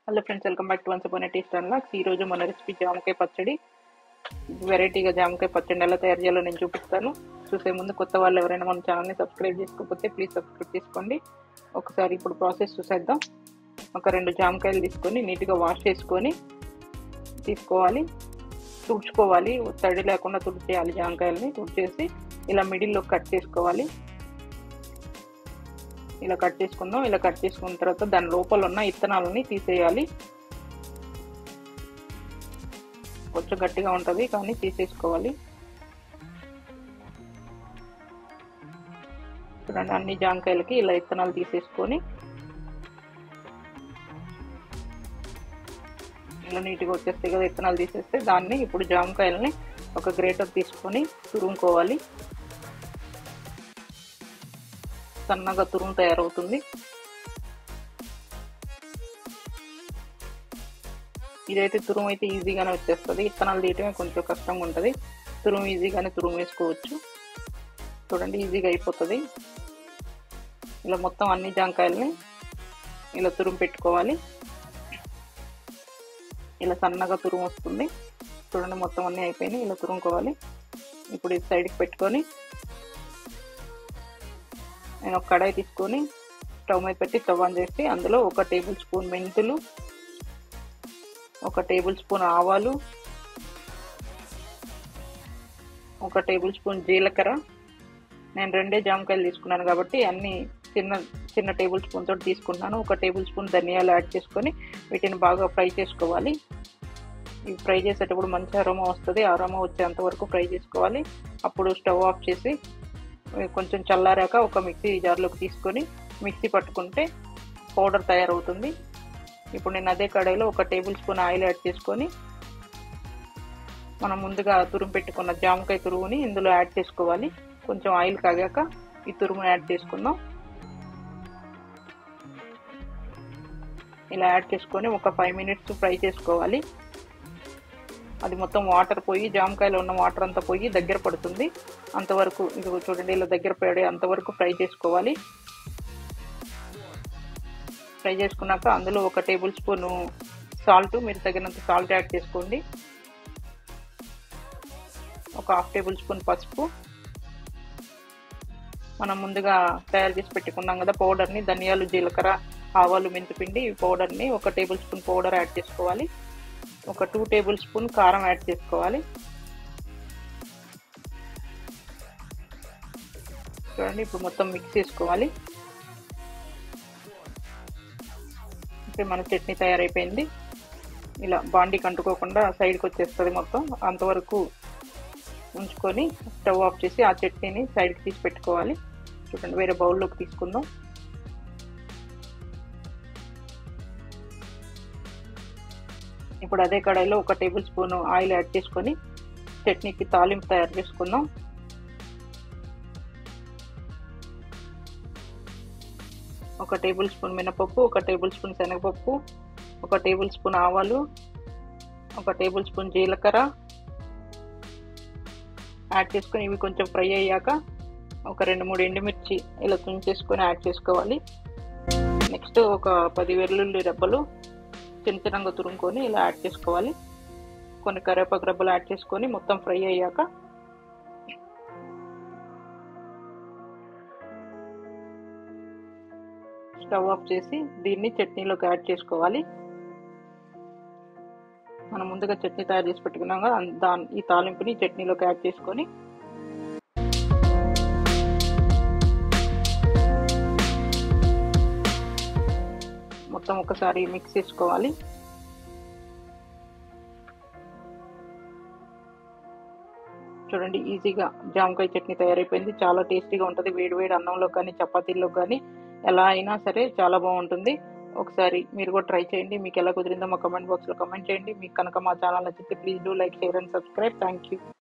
hello friends welcome back to once upon taste unlocks ఈ రోజు మన రెసిపీ జామకాయ పచ్చడి వెరైటీగా జామకాయ పచ్చడి ఎలా తయారు చేయాలో నేను చూపిస్తాను చూసే ముందు కొత్త వాళ్ళు ఎవరైనా మన ఛానల్ని సబ్స్క్రైబ్ చేసుకోకపోతే ప్లీజ్ సబ్స్క్రైబ్ చేసుకోండి ఒకసారి ఇప్పుడు ప్రాసెస్ చూసేద్దాం ఒక రెండు జామకాయలు తీసుకొని నీట్గా వాష్ చేసుకొని తీసుకోవాలి తుడుచుకోవాలి తడి లేకుండా తుడిచేయాలి జామకాయలని తుడిచేసి ఇలా మిడిల్లో కట్ చేసుకోవాలి ఇలా కట్ చేసుకుందాం ఇలా కట్ చేసుకున్న తర్వాత దాని లోపల ఉన్న ఇత్తనాలని తీసేయాలి కొంచెం గట్టిగా ఉంటుంది కానీ తీసేసుకోవాలి చూడండి అన్ని జాంకాయలకి ఇలా ఇత్తనాలు తీసేసుకొని ఇలా నీట్గా వచ్చేస్తాయి కదా ఇత్తనాలు తీసేస్తే దాన్ని ఇప్పుడు జామకాయలని ఒక గ్రేటర్ తీసుకొని తురుముకోవాలి సన్నగా తురుము తయారవుతుంది ఇదైతే తురుము అయితే ఈజీగానే వచ్చేస్తుంది ఇత్తనాలు తీయటమే కొంచెం కష్టంగా ఉంటుంది తురుము ఈజీగానే తురుము వేసుకోవచ్చు చూడండి ఈజీగా అయిపోతుంది ఇలా మొత్తం అన్ని జాంకాయల్ని ఇలా తురుము పెట్టుకోవాలి ఇలా సన్నగా తురుము వస్తుంది చూడండి మొత్తం అన్నీ అయిపోయినాయి ఇలా తురుముకోవాలి ఇప్పుడు ఇది సైడ్కి పెట్టుకొని నేను ఒక కడాయి తీసుకొని స్టవ్ మీద పెట్టి స్టవ్ ఆన్ చేసి అందులో ఒక టేబుల్ స్పూన్ మెంతులు ఒక టేబుల్ స్పూన్ ఆవాలు ఒక టేబుల్ స్పూన్ జీలకర్ర నేను రెండే జామకాయలు తీసుకున్నాను కాబట్టి అన్ని చిన్న చిన్న టేబుల్ స్పూన్ తోటి తీసుకున్నాను ఒక టేబుల్ స్పూన్ ధనియాలు యాడ్ చేసుకొని వీటిని బాగా ఫ్రై చేసుకోవాలి ఇవి ఫ్రై చేసేటప్పుడు మంచి అరోమా వస్తుంది అరోమా వచ్చేంత వరకు ఫ్రై చేసుకోవాలి అప్పుడు స్టవ్ ఆఫ్ చేసి కొంచెం చల్లారాక ఒక మిక్సీ జార్లోకి తీసుకొని మిక్సీ పట్టుకుంటే పౌడర్ తయారవుతుంది ఇప్పుడు నేను అదే కడాయిలో ఒక టేబుల్ స్పూన్ ఆయిల్ యాడ్ చేసుకొని మనం ముందుగా తురుము పెట్టుకున్న జామకాయ తురుముని ఇందులో యాడ్ చేసుకోవాలి కొంచెం ఆయిల్ కాగాక ఈ తురుముని యాడ్ చేసుకుందాం ఇలా యాడ్ చేసుకొని ఒక ఫైవ్ మినిట్స్ ఫ్రై చేసుకోవాలి అది మొత్తం వాటర్ పోయి జామకాయలో ఉన్న వాటర్ అంతా పోయి దగ్గర పడుతుంది అంతవరకు ఇది చూడండి ఇలా దగ్గర పడే అంతవరకు ఫ్రై చేసుకోవాలి ఫ్రై చేసుకున్నాక అందులో ఒక టేబుల్ స్పూన్ సాల్ట్ మీరు తగినంత సాల్ట్ యాడ్ చేసుకోండి ఒక హాఫ్ టేబుల్ స్పూన్ పసుపు మనం ముందుగా తయారు చేసి పెట్టుకున్నాం కదా పౌడర్ని ధనియాలు జీలకర్ర ఆవాలు మెంతిపిండి ఈ పౌడర్ని ఒక టేబుల్ స్పూన్ పౌడర్ యాడ్ చేసుకోవాలి ఒక టూ టేబుల్ స్పూన్ కారం యాడ్ చేసుకోవాలి చూడండి ఇప్పుడు మొత్తం మిక్స్ చేసుకోవాలి ఇప్పుడు మన చట్నీ తయారైపోయింది ఇలా బాండీకి అంటుకోకుండా సైడ్కి వచ్చేస్తుంది మొత్తం అంతవరకు ఉంచుకొని స్టవ్ ఆఫ్ చేసి ఆ చట్నీని సైడ్కి తీసి పెట్టుకోవాలి చూడండి వేరే బౌల్లోకి తీసుకుందాం ఇప్పుడు అదే కడాయిలో ఒక టేబుల్ స్పూన్ ఆయిల్ యాడ్ చేసుకొని చట్నీకి తాలింపు తయారు చేసుకుందాం ఒక టేబుల్ స్పూన్ మినపప్పు ఒక టేబుల్ స్పూన్ శనగపప్పు ఒక టేబుల్ స్పూన్ ఆవాలు ఒక టేబుల్ స్పూన్ జీలకర్ర యాడ్ చేసుకొని ఇవి కొంచెం ఫ్రై అయ్యాక ఒక రెండు మూడు ఎండుమిర్చి ఇలా తుంచేసుకొని యాడ్ చేసుకోవాలి నెక్స్ట్ ఒక పది వెల్లుల్లి రెబ్బలు చిన్న చిన్నగా తురుముకొని ఇలా యాడ్ చేసుకోవాలి కొన్ని కరివేపాకు రెబ్బలు యాడ్ చేసుకొని మొత్తం ఫ్రై అయ్యాక స్టవ్ ఆఫ్ చేసి దీన్ని చట్నీలోకి యాడ్ చేసుకోవాలి మనం ముందుగా చట్నీ తయారు చేసి పెట్టుకున్నాం కదా దాని ఈ తాలింపుని చట్నీలోకి యాడ్ చేసుకొని మొత్తం ఒకసారి మిక్స్ చేసుకోవాలి చూడండి ఈజీగా జామకాయ చట్నీ తయారైపోయింది చాలా టేస్టీగా ఉంటుంది వేడి వేడి అన్నంలో కానీ చపాతీల్లో కానీ ఎలా అయినా సరే చాలా బాగుంటుంది ఒకసారి మీరు కూడా ట్రై చేయండి మీకు ఎలా కుదిరిందో మా కమెంట్ బాక్స్లో కమెంట్ చేయండి మీకు కనుక మా ఛానల్ నచ్చితే please do like share and subscribe thank you